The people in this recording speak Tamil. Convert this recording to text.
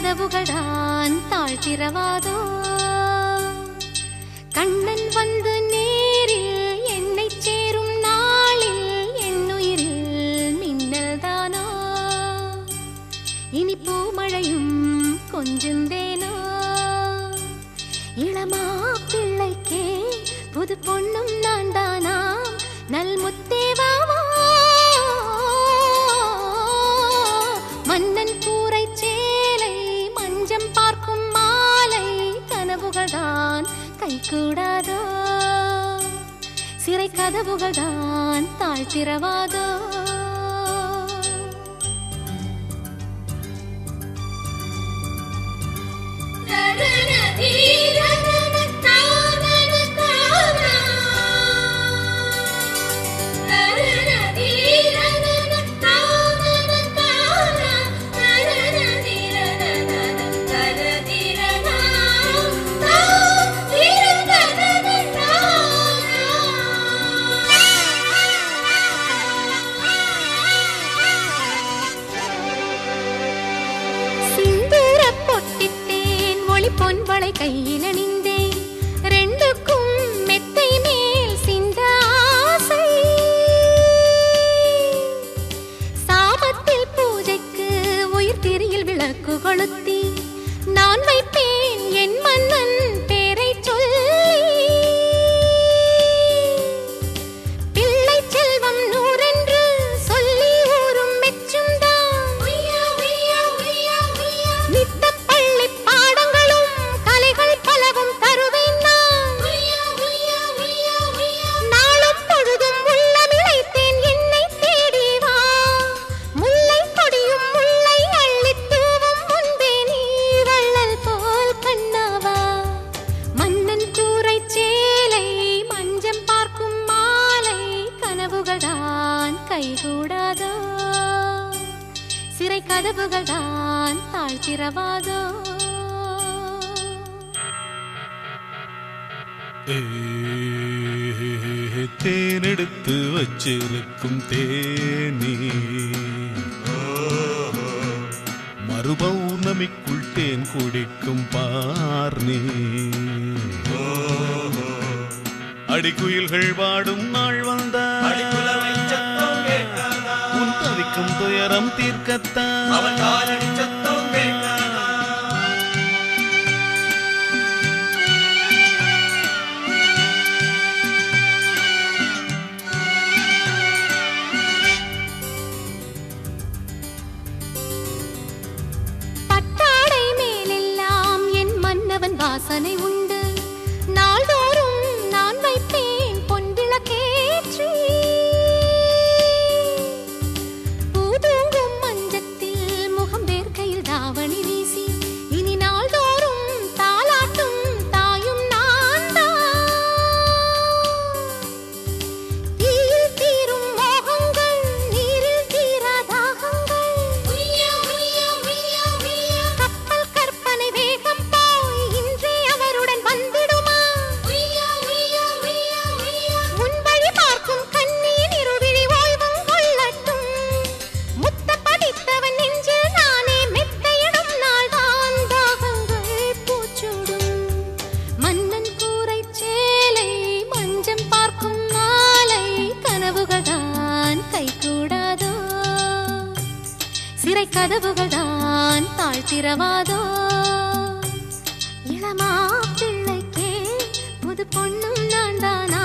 கதவுகள் தான் தாழ்த்திரவாதோ கண்ணன் வந்து நேரில் என்னை சேரும் நாளில் என்னுயிரில் மின்னல் தானோ இனி பூமழையும் கொஞ்சுந்தேனோ இளமா பிள்ளைக்கே புது பொண்ணும் நான் தானா நல் முத்தேவாவா மன்னன் கூரை சேலை மஞ்சம் பார்க்கும் மாலை கனவுகள் தான் கைகூடாதோ சிறை கதவுகள் தான் தாழ்த்திரவாதோ சிந்தூர பொட்டித்தேன் மொழி பொன்வளை கையில் அணிந்தேன் ரெண்டுக்கும் மெத்தை மேல் சிந்த ஆசை சாபத்தில் பூஜைக்கு உயிர் திரியில் விளக்கு கொளுத்தி நான் வைப்பேன் என் மன்னன் பேரை சொல்லி பிள்ளை செல்வம் நூறென்று சொல்லி ஊரும் மெச்சும் நித்த பள்ளி பாடங்களும் கலைகள் பலவும் தருவேன் நான் நாளும் பொழுதும் உள்ளமிழைத்தேன் என்னை தேடி வா முல்லை கொடியும் முல்லை அள்ளித் தூவும் முன்பே நீ வள்ளல் போல் கண்ணாவா மன்னன் கூரை சேலை மஞ்சம் பார்க்கும் மாலை கனவுகள் தான் கைகூடாதோ சிறை கதவுகள் தான் தாழ்த்திரவாதோ ஏ, தேனெடுத்து வச்சிருக்கும் தேனி மறுபௌர்ணமிக்குள் தேன் குடிக்கும் பார்னி அடிக்குயில்கள் வாடும் நாள் வந்த உன் தவிக்கும் துயரம் தீர்க்கத்தான் பட்டாடை மேலெல்லாம் என் மன்னவன் வாசனை உண்டு நாள்தோறும் நான் வைப்பேன் பொன்விளக்கேற்றி பூதூங்கும் மஞ்சத்தில் முகம் வேர்க்கையில் தாவணி வீசி இனி நாள்தோறும் தாலாட்டும் தாயும் நான் ஈயில் தீரும் மோகங்கள் நீரில் தீரா தாகங்கள் கப்பல் கற்பனை வேகம் போய் இன்றே அவருடன் வந்திடுமா உன் வழி பார்க்கும் கண்ணியின் இருவிழி ஓய்வும் கொள்ளட்டும் முத்த படித்தவன் நெஞ்சில் நானே மெத்தையிடும் நாள் தான் தாகங்கள் பூச்சூடும் மன்னன் கூரை சேலை மஞ்சம் பார்க்கும் மாலை கனவுகள் தான் கைகூடாதோ சிறை கதவுகள் தான் தாழ்த்திரவாதோ இளமா பிள்ளைக்கே புது பொண்ணும் நான் தானா